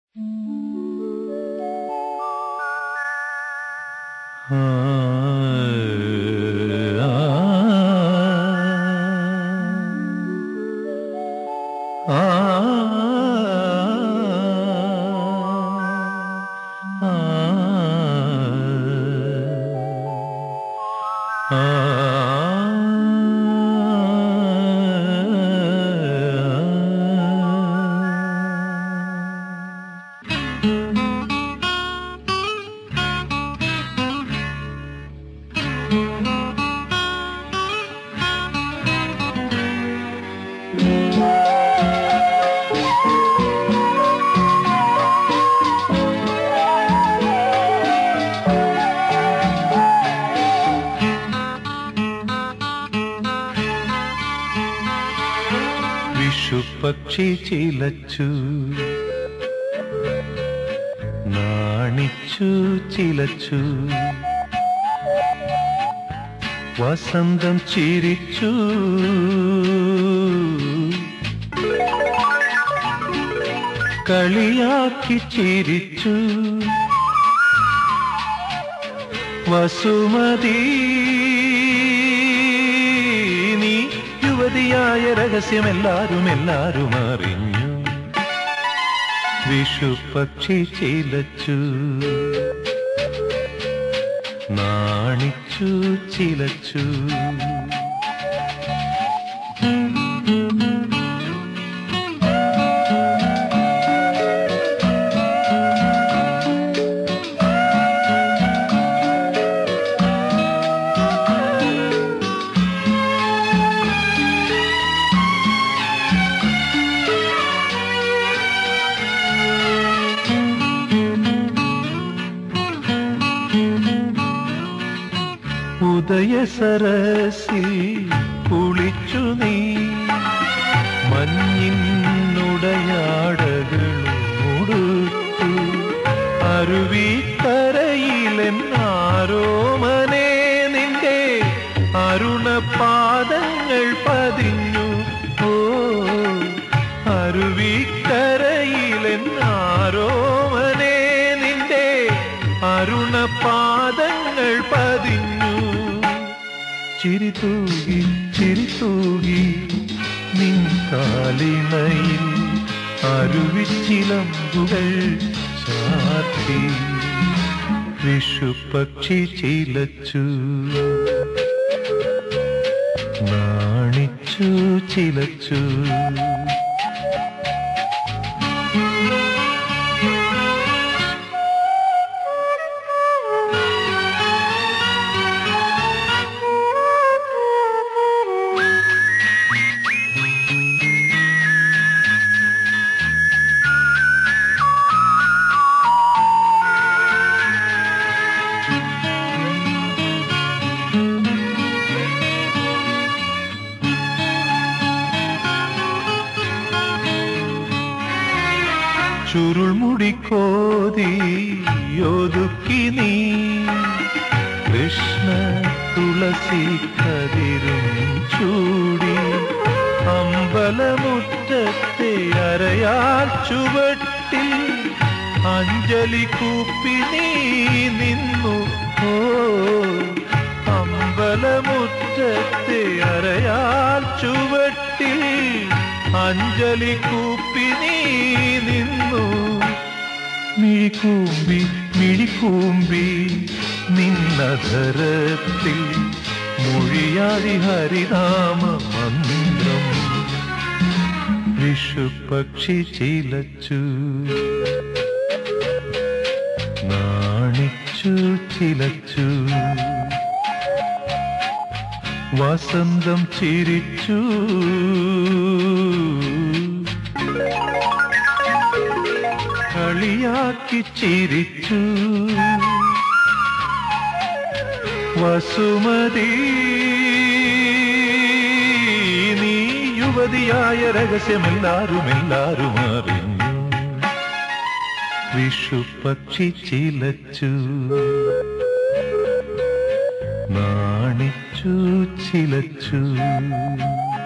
വിഷുപക്ഷി ചിലച്ചു നാണിച്ചു ചിലച്ചു വസന്തം ചിരിച്ചു കളിയാക്കി ചിരിച്ചു വസുമതി നീ യുവതിയായ രഹസ്യം എല്ലാരും എല്ലാരും അറിഞ്ഞു വിഷുപക്ഷി ചിലച്ചു നാണിച്ചു ചിലച്ചു ഉദയ സരസിൽ കുളിച്ചു നീ മഞ്ഞിന്നുടയാടകളും ഉടുത്തു അരുവിക്കരയിലെന്നാരോമനെ നിന്റെ അരുണപാദങ്ങൾ പതിഞ്ഞു ഓ അരുവിക്കരയിലെന്നാരോമനെ നിന്റെ അരുണപാദങ്ങൾ പതിഞ്ഞു ചിരിതൂകി ചിരിതൂകി നിൻ കാലിണയിൽ അരുവിച്ചിലമ്പുകൾ ചാർത്തി വിഷുപക്ഷി ചിലച്ചു നാണിച്ചു ചിലച്ചു ചുരുൾമുടിക്കോതി ഒതുക്കി നീ കൃഷ്ണ തുളസി കതിരും ചൂടി അമ്പലമുറ്റത്തെ അരയാൽ ചുവട്ടിൽ അഞ്ജലി കൂപ്പി നീ നിന്നു ഓ അമ്പലമുറ്റത്തെ അരയാൽ ചുവട്ടിൽ അഞ്ജലി കൂപ്പി നീ നിന്നു മിഴിക്കൂമ്പി മിഴിക്കൂമ്പി നിന്നധരത്തിൽ മൊഴിയാതി ഹരിനാമ മന്ത്രം വിഷുപക്ഷി ചിലച്ചു നാണിച്ചു ചിലച്ചു വസന്തം ചിരിച്ചു കളിയാക്കി ചിരിച്ചു വസുമതി നീ യുവതിയായ രഹസ്യം എല്ലാരും എല്ലാരും അറിഞ്ഞു വിഷുപക്ഷി ചിലച്ചു നാണിച്ചു ചിലച്ചു